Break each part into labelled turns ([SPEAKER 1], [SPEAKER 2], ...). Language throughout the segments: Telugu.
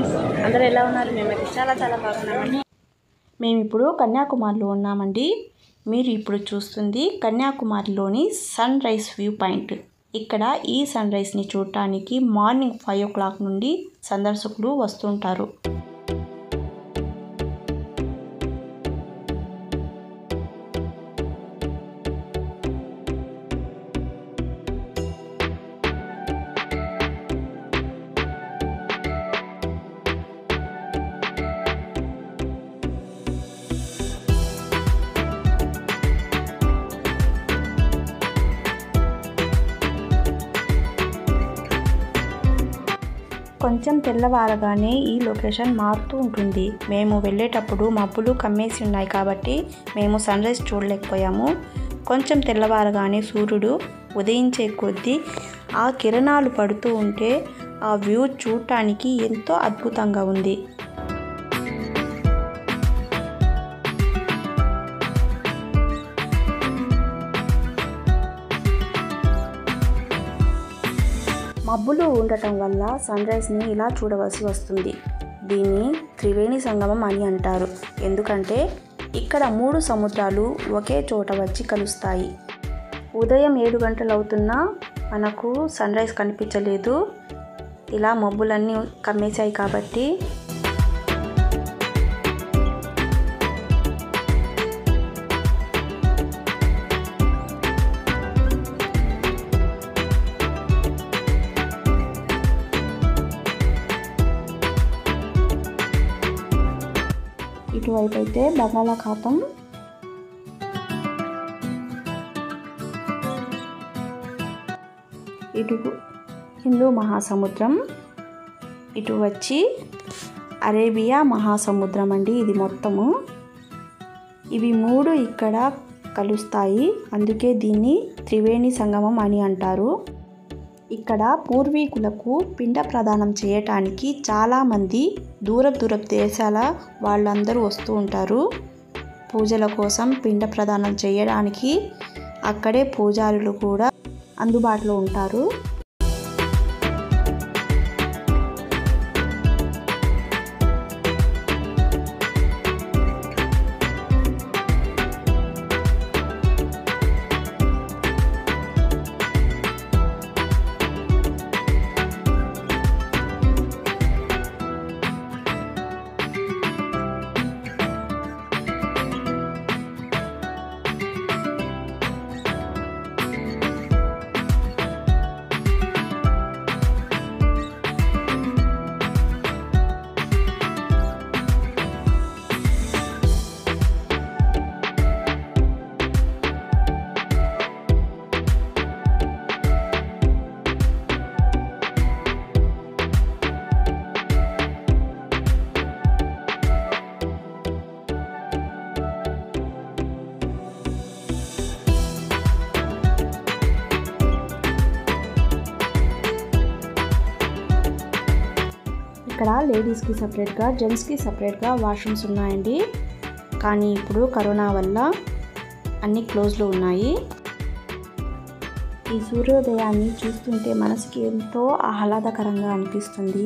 [SPEAKER 1] అందరూ ఎలా ఉన్నారు మేమైతే చాలా చాలా బాగున్నామండి మేము ఇప్పుడు కన్యాకుమారిలో ఉన్నామండి మీరు ఇప్పుడు చూస్తుంది కన్యాకుమారిలోని సన్ రైజ్ వ్యూ పాయింట్ ఇక్కడ ఈ సన్ రైజ్ని చూడటానికి మార్నింగ్ ఫైవ్ ఓ క్లాక్ నుండి సందర్శకులు వస్తుంటారు కొంచెం తెల్లవారగానే ఈ లొకేషన్ మారుతూ ఉంటుంది మేము వెళ్ళేటప్పుడు మబ్బులు కమ్మేసి ఉన్నాయి కాబట్టి మేము సన్ రైజ్ చూడలేకపోయాము కొంచెం తెల్లవారగానే సూర్యుడు ఉదయించే కొద్దీ ఆ కిరణాలు పడుతూ ఉంటే ఆ వ్యూ చూడటానికి ఎంతో అద్భుతంగా ఉంది మబ్బులు ఉండటం వల్ల సన్ రైజ్ని ఇలా చూడవలసి వస్తుంది దీన్ని త్రివేణి సంగమం అని అంటారు ఎందుకంటే ఇక్కడ మూడు సముద్రాలు ఒకే చోట వచ్చి కలుస్తాయి ఉదయం ఏడు గంటలు అవుతున్నా మనకు సన్ రైజ్ కనిపించలేదు ఇలా మబ్బులన్నీ కమ్మేశాయి కాబట్టి ఇటువైపు అయితే బంగాళాఖాతం ఇటు హిందూ మహాసముద్రం ఇటు వచ్చి అరేబియా మహాసముద్రం అండి ఇది మొత్తము ఇవి మూడు ఇక్కడ కలుస్తాయి అందుకే దీన్ని త్రివేణి సంగమం అని అంటారు ఇక్కడ పూర్వీకులకు పిండ ప్రదానం చేయటానికి చాలామంది దూర దూర దేశాల వాళ్ళందరూ వస్తూ ఉంటారు పూజల కోసం పిండ ప్రదానం చేయడానికి అక్కడే పూజారులు కూడా అందుబాటులో ఉంటారు ఇక్కడ లేడీస్కి సపరేట్గా జెంట్స్కి సపరేట్గా వాష్రూమ్స్ ఉన్నాయండి కానీ ఇప్పుడు కరోనా వల్ల అన్ని క్లోజ్లో ఉన్నాయి ఈ సూర్యోదయాన్ని చూస్తుంటే మనసుకి ఎంతో ఆహ్లాదకరంగా అనిపిస్తుంది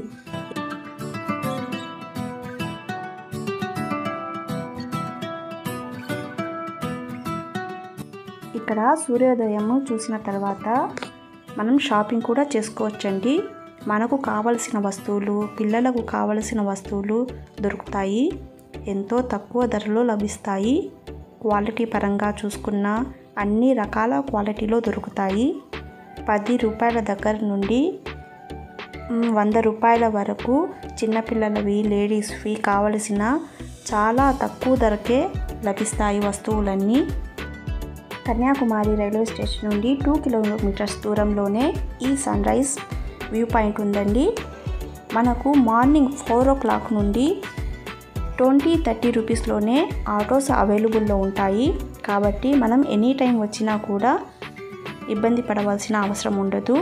[SPEAKER 1] ఇక్కడ సూర్యోదయం చూసిన తర్వాత మనం షాపింగ్ కూడా చేసుకోవచ్చండి మనకు కావలసిన వస్తువులు పిల్లలకు కావలసిన వస్తువులు దొరుకుతాయి ఎంతో తక్కువ ధరలో లభిస్తాయి క్వాలిటీ పరంగా చూసుకున్న అన్ని రకాల క్వాలిటీలో దొరుకుతాయి పది రూపాయల దగ్గర నుండి మ్, వంద రూపాయల వరకు చిన్నపిల్లలవి లేడీస్వి కావలసిన చాలా తక్కువ ధరకే లభిస్తాయి వస్తువులన్నీ కన్యాకుమారి రైల్వే స్టేషన్ నుండి టూ కిలోమీటర్స్ దూరంలోనే ఈ సన్ రైజ్ వ్యూ పాయింట్ ఉందండి మనకు మార్నింగ్ ఫోర్ ఓ క్లాక్ నుండి ట్వంటీ థర్టీ రూపీస్లోనే ఆటోస్ అవైలబుల్లో ఉంటాయి కాబట్టి మనం ఎనీ టైం వచ్చినా కూడా ఇబ్బంది పడవలసిన అవసరం ఉండదు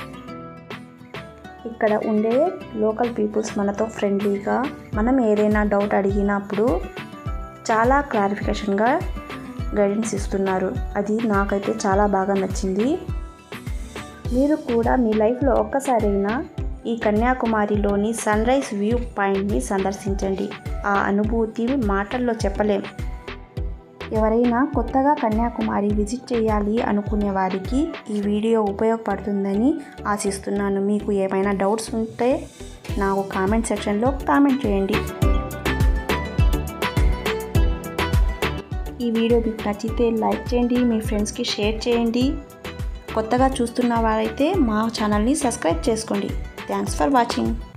[SPEAKER 1] ఇక్కడ ఉండే లోకల్ పీపుల్స్ మనతో ఫ్రెండ్లీగా మనం ఏదైనా డౌట్ అడిగినప్పుడు చాలా క్లారిఫికేషన్గా గైడెన్స్ ఇస్తున్నారు అది నాకైతే చాలా బాగా నచ్చింది మీరు కూడా మీ లైఫ్లో ఒక్కసారైనా ఈ కన్యాకుమారిలోని సన్ రైజ్ వ్యూ పాయింట్ని సందర్శించండి ఆ అనుభూతి మాటల్లో చెప్పలేం ఎవరైనా కొత్తగా కన్యాకుమారి విజిట్ చేయాలి అనుకునే వారికి ఈ వీడియో ఉపయోగపడుతుందని ఆశిస్తున్నాను మీకు ఏమైనా డౌట్స్ ఉంటే నాకు కామెంట్ సెక్షన్లో కామెంట్ చేయండి ఈ వీడియో మీకు నచ్చితే లైక్ చేయండి మీ ఫ్రెండ్స్కి షేర్ చేయండి కొత్తగా చూస్తున్న వారైతే మా ఛానల్ని సబ్స్క్రైబ్ చేసుకోండి థ్యాంక్స్ ఫర్ వాచింగ్